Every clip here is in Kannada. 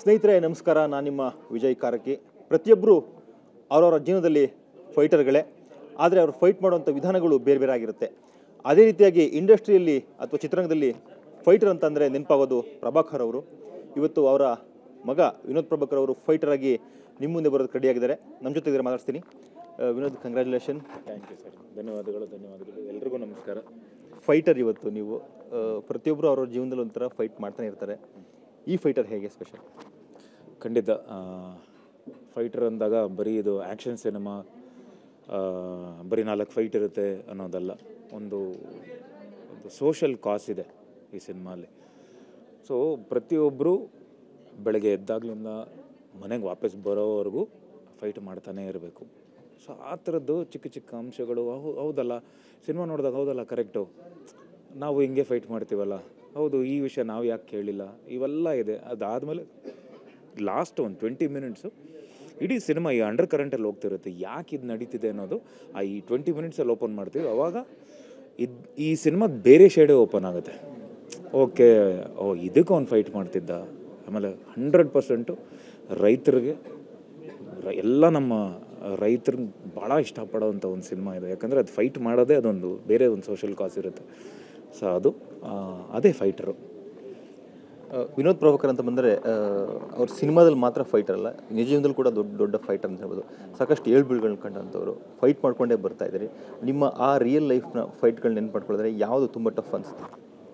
ಸ್ನೇಹಿತರೆ ನಮಸ್ಕಾರ ನಾನು ನಿಮ್ಮ ವಿಜಯ್ ಕಾರಕಿ ಪ್ರತಿಯೊಬ್ಬರು ಅವರವರ ಜೀವನದಲ್ಲಿ ಫೈಟರ್ಗಳೇ ಆದರೆ ಅವರು ಫೈಟ್ ಮಾಡುವಂಥ ವಿಧಾನಗಳು ಬೇರೆ ಬೇರೆ ಆಗಿರುತ್ತೆ ಅದೇ ರೀತಿಯಾಗಿ ಇಂಡಸ್ಟ್ರಿಯಲ್ಲಿ ಅಥವಾ ಚಿತ್ರರಂಗದಲ್ಲಿ ಫೈಟರ್ ಅಂತಂದರೆ ನೆನಪಾಗೋದು ಪ್ರಭಾಕರ್ ಅವರು ಇವತ್ತು ಅವರ ಮಗ ವಿನೋದ್ ಪ್ರಭಾಕರ್ ಅವರು ಫೈಟರ್ ಆಗಿ ನಿಮ್ಮ ಮುಂದೆ ಬರೋದಕ್ಕೆ ರೆಡಿಯಾಗಿದ್ದಾರೆ ನಮ್ಮ ಜೊತೆ ಇದ್ರೆ ಮಾತಾಡ್ತೀನಿ ಆ, Vinod congratulation thank you sir ಧನ್ಯವಾದಗಳು ಧನ್ಯವಾದಗಳು ಎಲ್ರಿಗೂ ನಮಸ್ಕಾರ ಫೈಟರ್ ಇವತ್ತು ನೀವು ಆ, ಪ್ರತಿಯೊಬ್ಬರು ಅವ್ರ ಜೀವನದಲ್ಲಿ ಒಂಥರ ಫೈಟ್ ಮಾಡ್ತಾನೆ ಇರ್ತಾರೆ ಈ ಫೈಟರ್ ಹೇಗೆ ಸ್ಪೆಷಲ್ ಖಂಡಿತ ಫೈಟರ್ ಅಂದಾಗ ಬರೀ ಇದು ಆ್ಯಕ್ಷನ್ ಸಿನಿಮಾ ಬರೀ ನಾಲ್ಕು ಫೈಟ್ ಇರುತ್ತೆ ಅನ್ನೋದಲ್ಲ ಒಂದು ಒಂದು ಸೋಷಲ್ ಕಾಸ್ ಇದೆ ಈ ಸಿನಿಮಾಲಿ ಸೊ ಪ್ರತಿಯೊಬ್ಬರು ಬೆಳಗ್ಗೆ ಎದ್ದಾಗ್ಲಿಂದ ಮನೆಗೆ ವಾಪಸ್ ಬರೋವರೆಗೂ ಫೈಟ್ ಮಾಡ್ತಾನೇ ಇರಬೇಕು ಸೊ ಆ ಥರದ್ದು ಚಿಕ್ಕ ಚಿಕ್ಕ ಅಂಶಗಳು ಹೌ- ಹೌದಲ್ಲ ಸಿನಿಮಾ ನೋಡಿದಾಗ ಹೌದಲ್ಲ ಕರೆಕ್ಟು ನಾವು ಹಿಂಗೆ ಫೈಟ್ ಮಾಡ್ತೀವಲ್ಲ ಹೌದು ಈ ವಿಷಯ ನಾವು ಯಾಕೆ ಕೇಳಿಲ್ಲ ಇವೆಲ್ಲ ಇದೆ ಅದಾದಮೇಲೆ ಲಾಸ್ಟ್ ಒಂದು ಟ್ವೆಂಟಿ ಮಿನಿಟ್ಸು ಇಡೀ ಸಿನಿಮಾ ಈ ಅಂಡರ್ ಕರೆಂಟಲ್ಲಿ ಹೋಗ್ತಿರುತ್ತೆ ಯಾಕೆ ಇದು ನಡೀತಿದೆ ಅನ್ನೋದು ಆ ಈ ಟ್ವೆಂಟಿ ಮಿನಿಟ್ಸಲ್ಲಿ ಓಪನ್ ಮಾಡ್ತೀವಿ ಅವಾಗ ಇದು ಈ ಸಿನಿಮಾ ಬೇರೆ ಶೇಡೇ ಓಪನ್ ಆಗುತ್ತೆ ಓಕೆ ಓ ಇದಕ್ಕೆ ಅವ್ನು ಫೈಟ್ ಮಾಡ್ತಿದ್ದ ಆಮೇಲೆ ಹಂಡ್ರೆಡ್ ಪರ್ಸೆಂಟು ರೈತರಿಗೆ ರ- ಎಲ್ಲ ನಮ್ಮ ರೈತರು ಭಾಳ ಇಷ್ಟಪಡೋವಂಥ ಒಂದು ಸಿನಿಮಾ ಇದೆ ಯಾಕಂದರೆ ಅದು ಫೈಟ್ ಮಾಡೋದೇ ಅದೊಂದು ಬೇರೆ ಒಂದು ಸೋಷಲ್ ಕಾಸ್ ಇರುತ್ತೆ ಸೊ ಅದು ಆ, ಅದೇ ಫೈಟರು ಆ, ವಿನೋದ್ ಪ್ರಭಾಕರ್ ಅಂತ ಬಂದರೆ ಅವ್ರ ಸಿನಿಮಾದಲ್ಲಿ ಮಾತ್ರ ಫೈಟರ್ ಅಲ್ಲ ನಿಜ ಜೀವನದಲ್ಲಿ ಕೂಡ ದೊಡ್ಡ ದೊಡ್ಡ ಫೈಟರ್ ಅಂತ ಹೇಳ್ಬೋದು ಸಾಕಷ್ಟು ಏಳ್ಬೀಳ್ಗಳನ್ನ ಕಂಡಂಥವ್ರು ಫೈಟ್ ಮಾಡ್ಕೊಂಡೇ ಬರ್ತಾ ಇದ್ದೀರಿ ನಿಮ್ಮ ಆ ರಿಯಲ್ ಲೈಫ್ನ ಫೈಟ್ಗಳನ್ನ ನೆನ್ಪು ಮಾಡ್ಕೊಳ್ಳೋದ್ರೆ ಯಾವುದು ತುಂಬ ಟಫ್ ಅನಿಸುತ್ತೆ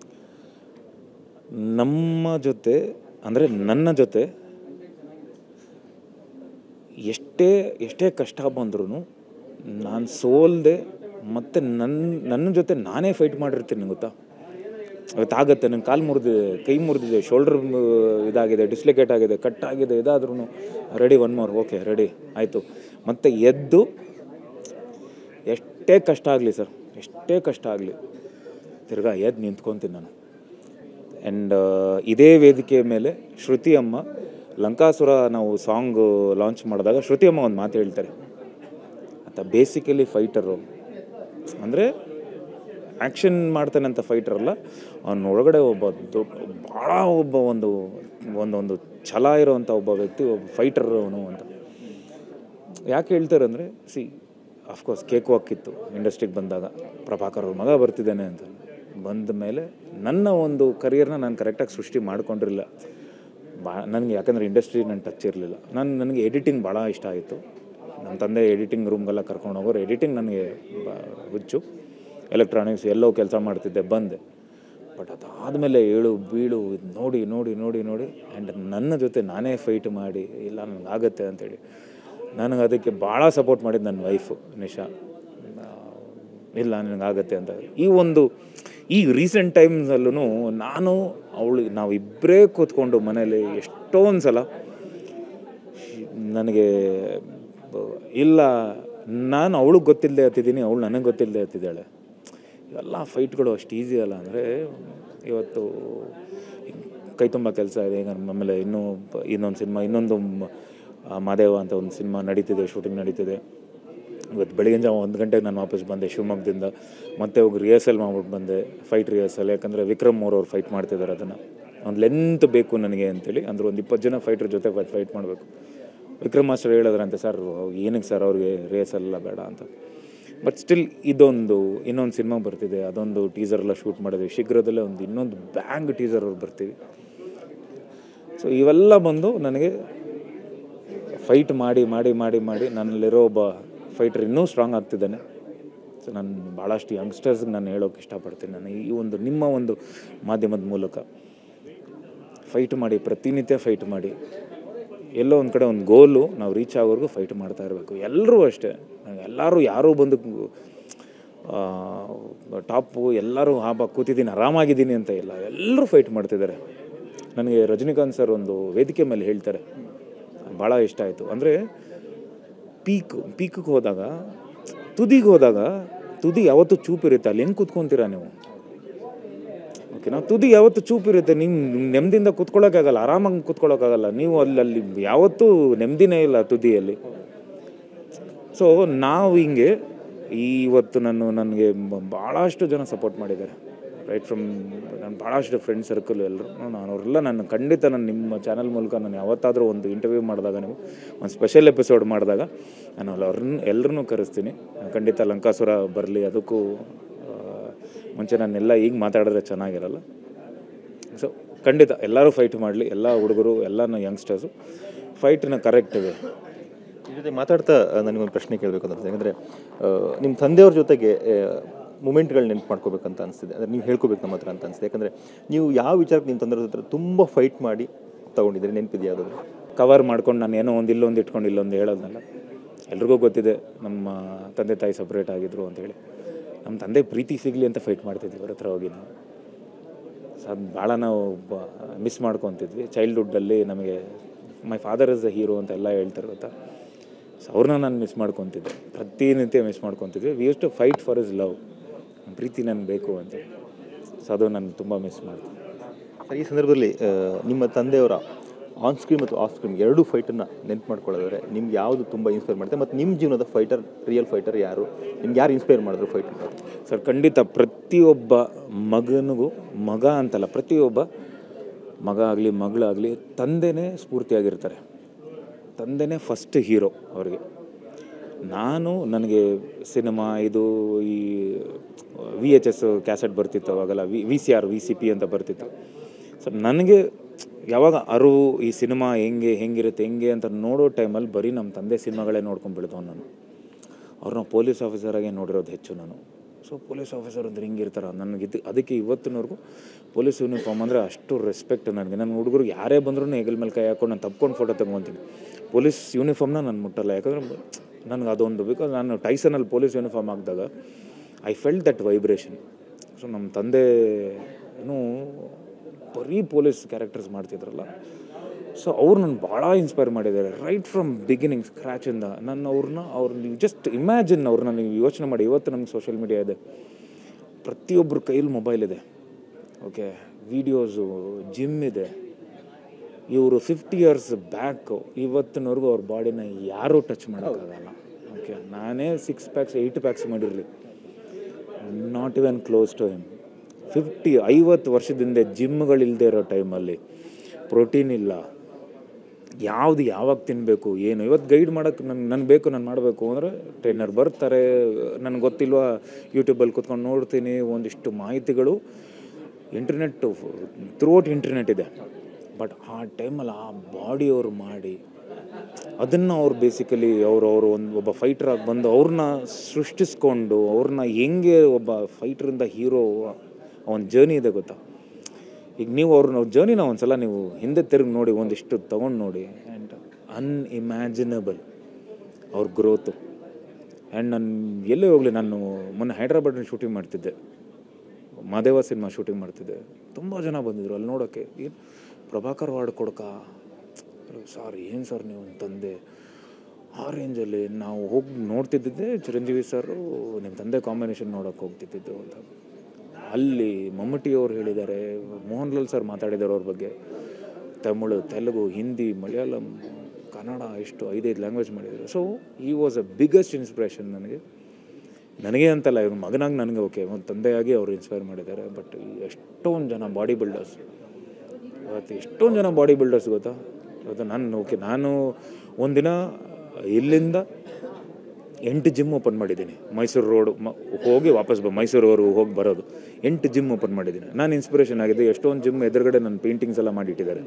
ನಮ್ಮ ಜೊತೆ ಅಂದರೆ ನನ್ನ ಜೊತೆ ಎಷ್ಟೇ ಎಷ್ಟೇ ಕಷ್ಟ ಬಂದ್ರೂ ನಾನು ಸೋಲ್ದೆ ಮತ್ತು ನನ್ನ ನನ್ನ ಜೊತೆ ನಾನೇ ಫೈಟ್ ಮಾಡಿರ್ತೀನಿ ಗೊತ್ತಾ ಅವತ್ತಾಗತ್ತೆ ನನ್ನ ಕಾಲು ಮುರಿದಿದೆ ಕೈ ಮುರಿದಿದೆ ಶೋಲ್ಡರ್ ಇದಾಗಿದೆ ಡಿಸ್ಲಿಕೇಟ್ ಆಗಿದೆ ಕಟ್ ಆಗಿದೆ ಇದಾದ್ರೂ ready one more okay ready ಆಯಿತು ಮತ್ತು ಎದ್ದು ಎಷ್ಟೇ ಕಷ್ಟ ಆಗಲಿ ಸರ್ ಎಷ್ಟೇ ಕಷ್ಟ ಆಗಲಿ ತಿರ್ಗಾ ಎದ್ದು ನಿಂತ್ಕೊತೀನಿ ನಾನು ಆ್ಯಂಡ್ ಇದೇ ವೇದಿಕೆ ಮೇಲೆ ಶ್ರುತಿ ಅಮ್ಮ ಲಂಕಾಸುರ ನಾವು ಸಾಂಗ್ ಲಾಂಚ್ ಮಾಡಿದಾಗ ಶ್ರುತಿ ಅಮ್ಮ ಒಂದು ಮಾತು ಹೇಳ್ತಾರೆ ಆತ ಬೇಸಿಕಲಿ ಫೈಟರು ಅಂದರೆ ಆ್ಯಕ್ಷನ್ ಮಾಡ್ತಾನಂತ ಫೈಟರ್ ಅಲ್ಲ ಅವನ ಒಳಗಡೆ ಒಬ್ಬ ದೊಡ್ಡ ಭಾಳ ಒಬ್ಬ ಒಂದು ಒಂದೊಂದು ಛಲ ಇರೋವಂಥ ಒಬ್ಬ ವ್ಯಕ್ತಿ ಒಬ್ಬ ಫೈಟರ್ ಅವನು ಅಂತ ಯಾಕೆ ಹೇಳ್ತಾರೆ ಅಂದರೆ ಸಿ ಅಫ್ಕೋರ್ಸ್ ಕೇಕ್ ಹಾಕಿತ್ತು ಇಂಡಸ್ಟ್ರಿಗೆ ಬಂದಾಗ ಪ್ರಭಾಕರ್ ಅವ್ರ ಮಗ ಬರ್ತಿದ್ದಾನೆ ಅಂತ ಬಂದ ಮೇಲೆ ನನ್ನ ಒಂದು ಕರಿಯರ್ನ ನಾನು ಕರೆಕ್ಟಾಗಿ ಸೃಷ್ಟಿ ಮಾಡ್ಕೊಂಡಿರಲಿಲ್ಲ ಬಾ ನನಗೆ ಯಾಕಂದರೆ ಇಂಡಸ್ಟ್ರಿ ನನ್ನ ಟಚ್ ಇರಲಿಲ್ಲ ನಾನು ನನಗೆ ಎಡಿಟಿಂಗ್ ಭಾಳ ಇಷ್ಟ ಆಯಿತು ನಮ್ಮ ತಂದೆ ಎಡಿಟಿಂಗ್ ರೂಮ್ಗೆಲ್ಲ ಕರ್ಕೊಂಡು ಹೋಗೋರು ಎಡಿಟಿಂಗ್ ನನಗೆ ಬ- ಹುಚ್ಚು ಎಲೆಕ್ಟ್ರಾನಿಕ್ಸ್ ಎಲ್ಲೋ ಕೆಲಸ ಮಾಡ್ತಿದ್ದೆ ಬಂದೆ ಬಟ್ ಅದಾದಮೇಲೆ ಏಳು ಬೀಳು ಇದ್ ನೋಡಿ ನೋಡಿ ನೋಡಿ ನೋಡಿ ಆ್ಯಂಡ್ ನನ್ನ ಜೊತೆ ನಾನೇ ಫೈಟ್ ಮಾಡಿ ಇಲ್ಲ ನನಗೆ ಆಗುತ್ತೆ ಅಂತೇಳಿ ನನಗೆ ಅದಕ್ಕೆ ಭಾಳ ಸಪೋರ್ಟ್ ಮಾಡಿದ್ದು ನನ್ನ ವೈಫು ನಿಶಾ ಆ, ಇಲ್ಲ ನನಗಾಗತ್ತೆ ಅಂತ ಈ ಒಂದು ಈ ರೀಸೆಂಟ್ ಟೈಮ್ಸಲ್ಲೂ ನಾನು ಅವಳು ನಾವು ಇಬ್ಬರೇ ಕೂತ್ಕೊಂಡು ಮನೇಲಿ ಎಷ್ಟೊಂದು ಸಲ ನನಗೆ ಬ- ಇಲ್ಲ ನಾನು ಅವಳಿಗೆ ಗೊತ್ತಿಲ್ಲದೆ ಹತ್ತಿದ್ದೀನಿ ಅವಳು ನನಗೆ ಗೊತ್ತಿಲ್ಲದೆ ಹತ್ತಿದ್ದಾಳೆ ಇವೆಲ್ಲ ಫೈಟ್ಗಳು ಅಷ್ಟು ಈಸಿ ಅಲ್ಲ ಅಂದರೆ ಇವತ್ತು ಕೈ ತುಂಬ ಕೆಲಸ ಇದೆ ಈಗ ಆಮೇಲೆ ಇನ್ನೂ ಪ- ಇನ್ನೊಂದು ಸಿನಿಮಾ ಇನ್ನೊಂದು ಮ- ಆ, ಮಾದೇವ ಅಂತ ಒಂದು ಸಿನಿಮಾ ನಡೀತಿದೆ ಶೂಟಿಂಗ್ ನಡೀತಿದೆ ಇವತ್ತು ಬೆಳಗಿನ ಜಾವ ಒಂದು ಗಂಟೆಗೆ ನಾನು ವಾಪಸ್ ಬಂದೆ ಶಿವಮೊಗ್ಗದಿಂದ ಮತ್ತೆ ಹೋಗಿ ರಿಹರ್ಸಲ್ ಮಾಡ್ಬಿಟ್ಟು ಬಂದೆ ಫೈಟ್ ರಿಹರ್ಸಲ್ ಯಾಕಂದರೆ ವಿಕ್ರಮ್ ಅವ್ರು ಅವ್ರು ಫೈಟ್ ಮಾಡ್ತಿದ್ದಾರೆ ಅದನ್ನು ಒಂದು ಲೆಂತ್ ಬೇಕು ನನಗೆ ಅಂತೇಳಿ ಅಂದ್ರೆ ಒಂದು ಇಪ್ಪತ್ತು ಜನ ಫೈಟ್ರ್ ಜೊತೆ ಫೈಟ್ ಮಾಡಬೇಕು ವಿಕ್ರಮ್ ಮಾಸ್ಟರ್ ಹೇಳಿದ್ರಂತೆ ಸರ್ ಏನಕ್ಕೆ ಸರ್ ಅವ್ರಿಗೆ ರಿಹರ್ಸಲ್ ಎಲ್ಲ ಬೇಡ ಅಂತ ಬಟ್ ಸ್ಟಿಲ್ ಇದೊಂದು ಇನ್ನೊಂದು ಸಿನಿಮಾ ಬರ್ತಿದೆ ಅದೊಂದು ಟೀಸರ್ ಎಲ್ಲ ಶೂಟ್ ಮಾಡಿದ್ವಿ ಶೀಘ್ರದಲ್ಲೇ ಒಂದು ಇನ್ನೊಂದು ಬ್ಯಾಂಗ್ ಟೀಸರ್ ಅವ್ರು ಬರ್ತೀವಿ ಸೊ ಇವೆಲ್ಲ ಬಂದು ನನಗೆ ಫೈಟ್ ಮಾಡಿ ಮಾಡಿ ಮಾಡಿ ಮಾಡಿ ನನ್ನಲ್ಲಿರೋ ಒಬ್ಬ ಫೈಟರ್ ಇನ್ನೂ ಸ್ಟ್ರಾಂಗ್ ಆಗ್ತಿದ್ದಾನೆ ಸೊ ನಾನು ಭಾಳಷ್ಟು ಯಂಗ್ಸ್ಟರ್ಸ್ಗೆ ನಾನು ಹೇಳೋಕೆ ಇಷ್ಟಪಡ್ತೀನಿ ನಾನು ಈ ಒಂದು ನಿಮ್ಮ ಒಂದು ಮಾಧ್ಯಮದ ಮೂಲಕ ಫೈಟ್ ಮಾಡಿ ಪ್ರತಿನಿತ್ಯ ಫೈಟ್ ಮಾಡಿ ಎಲ್ಲೋ ಒಂದು ಕಡೆ ಒಂದು ಗೋಲು ನಾವು ರೀಚ್ ಆಗೋವರೆಗೂ ಫೈಟ್ ಮಾಡ್ತಾ ಇರಬೇಕು ಎಲ್ಲರೂ ಅಷ್ಟೇ ಎಲ್ಲರೂ ಯಾರೂ ಬಂದು ಟಾಪು ಎಲ್ಲರೂ ಹಾಬ ಕೂತಿದ್ದೀನಿ ಆರಾಮಾಗಿದ್ದೀನಿ ಅಂತ ಇಲ್ಲ ಎಲ್ಲರೂ ಫೈಟ್ ಮಾಡ್ತಿದ್ದಾರೆ ನನಗೆ ರಜನಿಕಾಂತ್ ಸರ್ ಒಂದು ವೇದಿಕೆ ಮೇಲೆ ಹೇಳ್ತಾರೆ ಭಾಳ ಇಷ್ಟ ಆಯಿತು ಅಂದರೆ ಪೀಕ್ ಪೀಕಿಗೆ ಹೋದಾಗ ತುದಿಗೆ ಹೋದಾಗ ತುದಿ ಯಾವತ್ತೂ ಚೂಪಿರುತ್ತೆ ಅಲ್ಲಿ ಹೆಂಗೆ ಕೂತ್ಕೊಂತೀರಾ ನೀವು ಓಕೆ ನಾವು ತುದಿ ಯಾವತ್ತು ಚೂಪಿರುತ್ತೆ ನೀವು ನೆಮ್ಮದಿಯಿಂದ ಕೂತ್ಕೊಳ್ಳೋಕ್ಕಾಗಲ್ಲ ಆರಾಮಾಗಿ ಕೂತ್ಕೊಳ್ಳೋಕ್ಕಾಗಲ್ಲ ನೀವು ಅಲ್ಲಿ ಅಲ್ಲಿ ಯಾವತ್ತೂ ನೆಮ್ಮದಿನೇ ಇಲ್ಲ ತುದಿಯಲ್ಲಿ ಸೊ ನಾವು ಹಿಂಗೆ ಇವತ್ತು ನಾನು ನನಗೆ ಭಾಳಷ್ಟು ಜನ ಸಪೋರ್ಟ್ ಮಾಡಿದ್ದಾರೆ ರೈಟ್ ಫ್ರಮ್ ನಾನು ಭಾಳಷ್ಟು ಫ್ರೆಂಡ್ ಸರ್ಕಲ್ ಎಲ್ಲರೂ ನಾನು ಅವರೆಲ್ಲ ನಾನು ಖಂಡಿತ ನಾನು ನಿಮ್ಮ ಚಾನಲ್ ಮೂಲಕ ನಾನು ಯಾವತ್ತಾದರೂ ಒಂದು ಇಂಟರ್ವ್ಯೂ ಮಾಡಿದಾಗ ನೀವು ಒಂದು ಸ್ಪೆಷಲ್ ಎಪಿಸೋಡ್ ಮಾಡಿದಾಗ ನಾನು ಅಲ್ಲಿ ಅವ್ರನ್ನ ಎಲ್ಲರನ್ನೂ ಕರೆಸ್ತೀನಿ ಖಂಡಿತ ಲಂಕಾಸುರ ಬರಲಿ ಅದಕ್ಕೂ ಆ, ಮುಂಚೆ ನಾನೆಲ್ಲ ಈಗ ಮಾತಾಡಿದ್ರೆ ಚೆನ್ನಾಗಿರಲ್ಲ ಸೊ ಖಂಡಿತ ಎಲ್ಲರೂ ಫೈಟ್ ಮಾಡಲಿ ಎಲ್ಲ ಹುಡುಗರು ಎಲ್ಲ ಯಂಗ್ಸ್ಟರ್ಸು ಫೈಟ್ನ ಕರೆಕ್ಟ್ ಇದೆ ಈ ಜೊತೆ ಮಾತಾಡ್ತಾ ನನಗೊಂದು ಪ್ರಶ್ನೆ ಕೇಳಬೇಕು ಅಂತ ಅನ್ಸುತ್ತೆ ಯಾಕಂದರೆ ನಿಮ್ಮ ತಂದೆಯವ್ರ ಜೊತೆಗೆ ಮೂಮೆಂಟ್ಗಳು ನೆನಪು ಮಾಡ್ಕೋಬೇಕಂತ ಅನಿಸ್ತಿದೆ ಅಂದರೆ ನೀವು ಹೇಳ್ಕೋಬೇಕು ನಮ್ಮ ಹತ್ರ ಅಂತ ಅನಿಸ್ತಿದೆ ಯಾಕಂದರೆ ನೀವು ಯಾವ ವಿಚಾರಕ್ಕೆ ನಿಮ್ಮ ತಂದೆಯವ್ರ ಹತ್ರ ತುಂಬ ಫೈಟ್ ಮಾಡಿ ತೊಗೊಂಡಿದ್ದೀರಿ ನೆನಪಿದೆಯಾ ಅದು ಕವರ್ ಮಾಡ್ಕೊಂಡು ನಾನು ಏನೋ ಒಂದು ಇಲ್ಲೊಂದು ಇಟ್ಕೊಂಡು ಇಲ್ಲೊಂದು ಹೇಳೋದಲ್ಲ ಎಲ್ರಿಗೂ ಗೊತ್ತಿದೆ ನಮ್ಮ ತಂದೆ ತಾಯಿ ಸಪ್ರೇಟ್ ಆಗಿದ್ರು ಅಂತೇಳಿ ನಮ್ಮ ತಂದೆ ಪ್ರೀತಿ ಸಿಗಲಿ ಅಂತ ಫೈಟ್ ಮಾಡ್ತಿದ್ವಿ ಅವ್ರ ಹತ್ರ ಹೋಗಿ ನಾವು ಸೊ ಅದು ಭಾಳ ನಾವು ಮಿಸ್ ಮಾಡ್ಕೊತಿದ್ವಿ ಚೈಲ್ಡ್ಹುಡ್ಡಲ್ಲಿ ನಮಗೆ my father is the hero ಅಂತ ಎಲ್ಲ ಹೇಳ್ತಾರೆ ಗೊತ್ತಾ ಸೊ ಅವ್ರನ್ನ ನಾನು ಮಿಸ್ ಮಾಡ್ಕೊತಿದ್ದೆ ಪ್ರತಿನಿತ್ಯ ಮಿಸ್ ಮಾಡ್ಕೊತಿದ್ವಿ we used to fight for is love ಪ್ರೀತಿ ನನಗೆ ಬೇಕು ಅಂತ ಸೊ ಅದು ನಾನು ತುಂಬ ಮಿಸ್ ಮಾಡ್ತೀನಿ ಸರ್ ಈ ಸಂದರ್ಭದಲ್ಲಿ ಆ, ನಿಮ್ಮ ತಂದೆಯವರ ಆನ್ ಸ್ಕ್ರೀನ್ ಮತ್ತು ಆಫ್ ಸ್ಕ್ರೀನ್ ಎರಡೂ ಫೈಟನ್ನು ನೆನಪು ಮಾಡ್ಕೊಳ್ಳೋದಾದ್ರೆ ನಿಮ್ಗೆ ಯಾವುದು ತುಂಬ ಇನ್ಸ್ಪೈರ್ ಮಾಡುತ್ತೆ ಮತ್ತು ನಿಮ್ಮ ಜೀವನದ ಫೈಟರ್ ರಿಯಲ್ ಫೈಟರ್ ಯಾರು ನಿಮ್ಗೆ ಯಾರು ಇನ್ಸ್ಪೈರ್ ಮಾಡಿದ್ರು ಫೈಟ್ ಸರ್ ಖಂಡಿತ ಪ್ರತಿಯೊಬ್ಬ ಮಗನಿಗೂ ಮಗ ಅಂತಲ್ಲ ಪ್ರತಿಯೊಬ್ಬ ಮಗ ಆಗಲಿ ಮಗಳಾಗಲಿ ತಂದೆನೇ ಸ್ಫೂರ್ತಿಯಾಗಿರ್ತಾರೆ ತಂದೆನೇ ಫಸ್ಟ್ ಹೀರೋ ಅವರಿಗೆ ನಾನು ನನಗೆ ಸಿನಿಮಾ ಇದು ಈ ವಿ ಎಚ್ ಎಸ್ ಕ್ಯಾಸೆಟ್ ಬರ್ತಿತ್ತು ಅವಾಗೆಲ್ಲ V V C R V C P ಅಂತ ಬರ್ತಿತ್ತು ಸೊ ನನಗೆ ಯಾವಾಗ ಅರಿವು ಈ ಸಿನಿಮಾ ಹೆಂಗೆ ಹೆಂಗಿರುತ್ತೆ ಹೆಂಗೆ ಅಂತ ನೋಡೋ ಟೈಮಲ್ಲಿ ಬರೀ ನಮ್ಮ ತಂದೆ ಸಿನಿಮಾಗಳೇ ನೋಡ್ಕೊಂಡು ಬೆಳೆದವ್ ನಾನು ಅವ್ರನ್ನ ಪೊಲೀಸ್ ಆಫೀಸರಾಗೆ ನೋಡಿರೋದು ಹೆಚ್ಚು ನಾನು ಸೊ ಪೊಲೀಸ್ ಆಫೀಸರ್ ಅಂದ್ರೆ ಹಿಂಗಿರ್ತಾರ ನನಗೆ ಇದು ಅದಕ್ಕೆ ಇವತ್ತಿನವರೆಗೂ ಪೊಲೀಸ್ ಯೂನಿಫಾರ್ಮ್ ಅಂದರೆ ಅಷ್ಟು ರೆಸ್ಪೆಕ್ಟ್ ನನಗೆ ನನ್ನ ಹುಡುಗರು ಯಾರೇ ಬಂದ್ರೂ ಹೆಗಲ್ ಮೇಲೆ ಕೈ ಹಾಕೊಂಡು ನಾನು ತಪ್ಕೊಂಡು ಫೋಟೋ ತಗೊತೀನಿ ಪೊಲೀಸ್ ಯೂನಿಫಾರ್ಮ್ನ ನಾನು ಮುಟ್ಟಲ್ಲ ಯಾಕಂದ್ರೆ ನನಗೆ ಅದೊಂದು ಬಿಕಾಸ್ ನಾನು ಟೈಸನಲ್ಲಿ ಪೊಲೀಸ್ ಯೂನಿಫಾರ್ಮ್ ಹಾಕಿದಾಗ I felt that vibration so ನಮ್ಮ ತಂದೆನೂ ಬರೀ ಪೊಲೀಸ್ ಕ್ಯಾರೆಕ್ಟರ್ಸ್ ಮಾಡ್ತಿದ್ರಲ್ಲ ಸೊ ಅವ್ರು ನನ್ನ ಭಾಳ ಇನ್ಸ್ಪೈರ್ ಮಾಡಿದ್ದಾರೆ ರೈಟ್ ಫ್ರಮ್ ಬಿಗಿನಿಂಗ್ ಸ್ಕ್ರ್ಯಾಚಿಂದ ನನ್ನ ಅವ್ರನ್ನ ಅವ್ರು ನೀವು ಜಸ್ಟ್ ಇಮ್ಯಾಜಿನ್ ಅವ್ರನ್ನ ನೀವು ಯೋಚನೆ ಮಾಡಿ ಇವತ್ತು ನಮ್ಗೆ ಸೋಷಿಯಲ್ ಮೀಡಿಯಾ ಇದೆ ಪ್ರತಿಯೊಬ್ಬರ ಕೈಯಲ್ಲಿ ಮೊಬೈಲ್ ಇದೆ ಓಕೆ ವೀಡಿಯೋಸು ಜಿಮ್ ಇದೆ ಇವರು ಫಿಫ್ಟಿ ಇಯರ್ಸ್ ಬ್ಯಾಕು ಇವತ್ತಿನವರೆಗೂ ಅವ್ರ ಬಾಡಿನ ಯಾರೂ ಟಚ್ ಮಾಡೋಕ್ಕಾಗಲ್ಲ ಓಕೆ ನಾನೇ ಸಿಕ್ಸ್ ಪ್ಯಾಕ್ಸ್ ಏಯ್ಟ್ ಪ್ಯಾಕ್ಸ್ ಮಾಡಿರಲಿ not even close to him fifty ಐವತ್ತು ವರ್ಷದಿಂದ ಜಿಮ್ಗಳಿಲ್ಲದೆ ಇರೋ ಟೈಮಲ್ಲಿ ಪ್ರೋಟೀನ್ ಇಲ್ಲ ಯಾವುದು ಯಾವಾಗ ತಿನ್ನಬೇಕು ಏನು ಇವತ್ತು ಗೈಡ್ ಮಾಡೋಕ್ಕೆ ನನ್ಗೆ ನನ್ಗೆ ಬೇಕು ನಾನು ಮಾಡಬೇಕು ಅಂದರೆ ಟ್ರೈನರ್ ಬರ್ತಾರೆ ನನಗೆ ಗೊತ್ತಿಲ್ವಾ ಯೂಟ್ಯೂಬಲ್ಲಿ ಕೂತ್ಕೊಂಡು ನೋಡ್ತೀನಿ ಒಂದಿಷ್ಟು ಮಾಹಿತಿಗಳು ಇಂಟರ್ನೆಟ್ ಥ್ರೂಔಟ್ ಇಂಟರ್ನೆಟ್ ಇದೆ ಬಟ್ ಆ ಟೈಮಲ್ಲಿ ಆ ಬಾಡಿ ಅವ್ರು ಮಾಡಿ ಅದನ್ನು ಅವ್ರು ಬೇಸಿಕಲಿ ಅವರು ಅವರು ಒಂದು ಒಬ್ಬ ಫೈಟ್ರಾಗಿ ಬಂದು ಅವ್ರನ್ನ ಸೃಷ್ಟಿಸ್ಕೊಂಡು ಅವ್ರನ್ನ ಹೆಂಗೆ ಒಬ್ಬ ಫೈಟ್ರಿಂದ ಹೀರೋ ಅವನ ಜರ್ನಿ ಇದೆ ಗೊತ್ತಾ ಈಗ ನೀವು ಅವ್ರನ್ನ ಜರ್ನಿನ ಒಂದು ಸಲ ನೀವು ಹಿಂದೆ ತಿರುಗಿ ನೋಡಿ ಒಂದಿಷ್ಟು ತೊಗೊಂಡು ನೋಡಿ ಆ್ಯಂಡ್ ಅನ್ಇಮ್ಯಾಜಿನಬಲ್ ಅವ್ರ ಗ್ರೋತು ಆ್ಯಂಡ್ ನಾನು ಎಲ್ಲೇ ಹೋಗಲಿ ನಾನು ಮೊನ್ನೆ ಹೈದ್ರಾಬಾದಲ್ಲಿ ಶೂಟಿಂಗ್ ಮಾಡ್ತಿದ್ದೆ ಮಾದೇವ ಸಿನಿಮಾ ಶೂಟಿಂಗ್ ಮಾಡ್ತಿದ್ದೆ ತುಂಬ ಜನ ಬಂದಿದ್ರು ಅಲ್ಲಿ ನೋಡೋಕ್ಕೆ ಏನು ಪ್ರಭಾಕರ್ ವಾರ್ಡ್ ಕೊಡ್ಕ ಸರ್ ಏನು ಸರ್ ನೀವು ತಂದೆ ಆ ರೇಂಜಲ್ಲಿ ನಾವು ಹೋಗಿ ನೋಡ್ತಿದ್ದಿದ್ದೆ ಚಿರಂಜೀವಿ ಸರು ನಿಮ್ಮ ತಂದೆ ಕಾಂಬಿನೇಷನ್ ನೋಡೋಕೆ ಹೋಗ್ತಿದ್ದಿದ್ದು ಅಂತ ಅಲ್ಲಿ ಮಮ್ಮಟಿ ಅವ್ರು ಹೇಳಿದ್ದಾರೆ ಮೋಹನ್ ಲಾಲ್ ಸರ್ ಮಾತಾಡಿದ್ದಾರೆ ಅವ್ರ ಬಗ್ಗೆ ತಮಿಳು ತೆಲುಗು ಹಿಂದಿ ಮಲಯಾಳಂ ಕನ್ನಡ ಇಷ್ಟು ಐದೈದು ಲ್ಯಾಂಗ್ವೇಜ್ ಮಾಡಿದ್ದಾರೆ ಸೊ ಈ ವಾಸ್ ಅ ಬಿಗ್ಗೆಸ್ಟ್ ಇನ್ಸ್ಪಿರೇಷನ್ ನನಗೆ ನನಗೆ ಅಂತಲ್ಲ ಇವ್ರ ಮಗನಾಗಿ ನನಗೆ ಓಕೆ ಒಂದು ತಂದೆಯಾಗಿ ಅವರು ಇನ್ಸ್ಪೈರ್ ಮಾಡಿದ್ದಾರೆ ಬಟ್ ಎಷ್ಟೊಂದು ಜನ ಬಾಡಿ ಬಿಲ್ಡರ್ಸ್ ಇವತ್ತು ಎಷ್ಟೊಂದು ಜನ ಬಾಡಿ ಬಿಲ್ಡರ್ಸ್ ಗೊತ್ತಾ ಇವತ್ತು ನಾನು ಓಕೆ ನಾನು ಒಂದಿನ ಇಲ್ಲಿಂದ ಎಂಟು ಜಿಮ್ ಓಪನ್ ಮಾಡಿದ್ದೀನಿ ಮೈಸೂರು ರೋಡ್ ಮ ಹೋಗಿ ವಾಪಸ್ ಬ ಮೈಸೂರವರೆಗೂ ಹೋಗಿ ಬರೋದು ಎಂಟು ಜಿಮ್ ಓಪನ್ ಮಾಡಿದ್ದೀನಿ ನಾನು ಇನ್ಸ್ಪಿರೇಷನ್ ಆಗಿದೆ ಎಷ್ಟೊಂದು ಜಿಮ್ ಎದುರುಗಡೆ ನನ್ನ ಪೇಂಟಿಂಗ್ಸ್ ಎಲ್ಲ ಮಾಡಿಟ್ಟಿದ್ದಾರೆ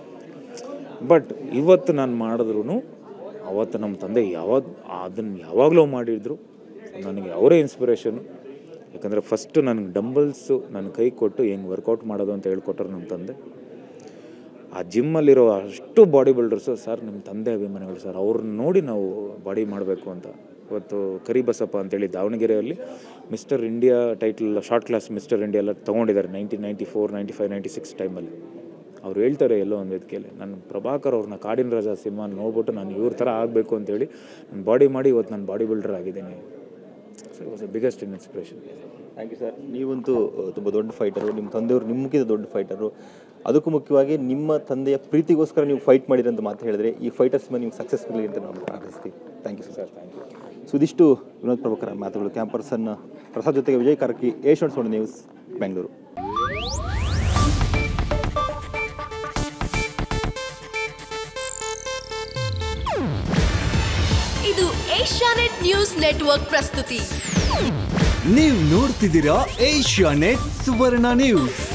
ಬಟ್ ಇವತ್ತು ನಾನು ಮಾಡಿದ್ರು ಅವತ್ತು ನಮ್ಮ ತಂದೆ ಯಾವಾಗ ಅದನ್ನು ಯಾವಾಗಲೂ ಮಾಡಿದ್ರು ನನಗೆ ಅವರೇ ಇನ್ಸ್ಪಿರೇಷನು ಯಾಕಂದರೆ ಫಸ್ಟು ನನಗೆ ಡಂಬಲ್ಸು ನನ್ನ ಕೈ ಕೊಟ್ಟು ಹೆಂಗೆ ವರ್ಕೌಟ್ ಮಾಡೋದು ಅಂತ ಹೇಳ್ಕೊಟ್ರು ನಮ್ಮ ತಂದೆ ಆ ಜಿಮ್ಮಲ್ಲಿರೋ ಅಷ್ಟು ಬಾಡಿ ಬಿಲ್ಡರ್ಸು ಸರ್ ನಿಮ್ಮ ತಂದೆ ಅಭಿಮಾನಿಗಳು ಸರ್ ಅವ್ರನ್ನ ನೋಡಿ ನಾವು ಬಾಡಿ ಮಾಡಬೇಕು ಅಂತ ಇವತ್ತು ಕರಿಬಸಪ್ಪ ಅಂತೇಳಿ ದಾವಣಗೆರೆಯಲ್ಲಿ Mr India title short class Mr India ಎಲ್ಲ ತೊಗೊಂಡಿದ್ದಾರೆ nineteen ninety four ninety five ninety six ಟೈಮಲ್ಲಿ ಅವ್ರು ಹೇಳ್ತಾರೆ ಎಲ್ಲೋ ಒಂದು ವೇದಿಕೆಯಲ್ಲಿ ನಾನು ಪ್ರಭಾಕರ್ ಅವ್ರನ್ನ ಕಾಡಿನ ರಾಜ ಸಿನಿಮಾ ನೋಡ್ಬಿಟ್ಟು ನಾನು ಇವ್ರ ಥರ ಆಗಬೇಕು ಅಂತೇಳಿ ನಾನು ಬಾಡಿ ಮಾಡಿ ಇವತ್ತು ನಾನು ಬಾಡಿ ಬಿಲ್ಡರ್ ಆಗಿದ್ದೀನಿ so was a biggest inspiration thank you sir ನೀವಂತೂ ತುಂಬ ದೊಡ್ಡ ಫೈಟರು ನಿಮ್ಮ ತಂದೆಯವರು ನಿಮಗಿಂತ ದೊಡ್ಡ ಫೈಟರು ಅದಕ್ಕೂ ಮುಖ್ಯವಾಗಿ ನಿಮ್ಮ ತಂದೆಯ ಪ್ರೀತಿಗೋಸ್ಕರ ನೀವು ಫೈಟ್ ಮಾಡಿರಂತ ಮಾತು ಹೇಳಿದ್ರೆ ಈ ಫೈಟರ್ಸ್ ಮೇಲೆ ನೀವು ಸಕ್ಸಸ್ಫುಲ್ ಅಂತ ನಾವು ಪ್ರಾರ್ಥಿಸ್ತೀವಿ thank you sir thank you so ಇದಿಷ್ಟು ವಿನೋದ್ ಪ್ರಭಾಕರ ಮಾತುಗಳು ಕ್ಯಾಂಪರ್ಸನ್ ಪ್ರಸಾದ್ ಜೊತೆಗೆ ವಿಜಯ್ ಕಾರ್ಕಿ ಏಷ್ಯನ್ ಸೋಣ ನ್ಯೂಸ್ ಬೆಂಗಳೂರು ಇದು ಏಷ್ಯಾನೆಟ್ ನ್ಯೂಸ್ ನೆಟ್ವರ್ಕ್ ಪ್ರಸ್ತುತಿ ನೀವು ನೋಡ್ತಿದ್ದೀರಾ ಏಷ್ಯಾ ನೆಟ್ ಸುವರ್ಣ ನ್ಯೂಸ್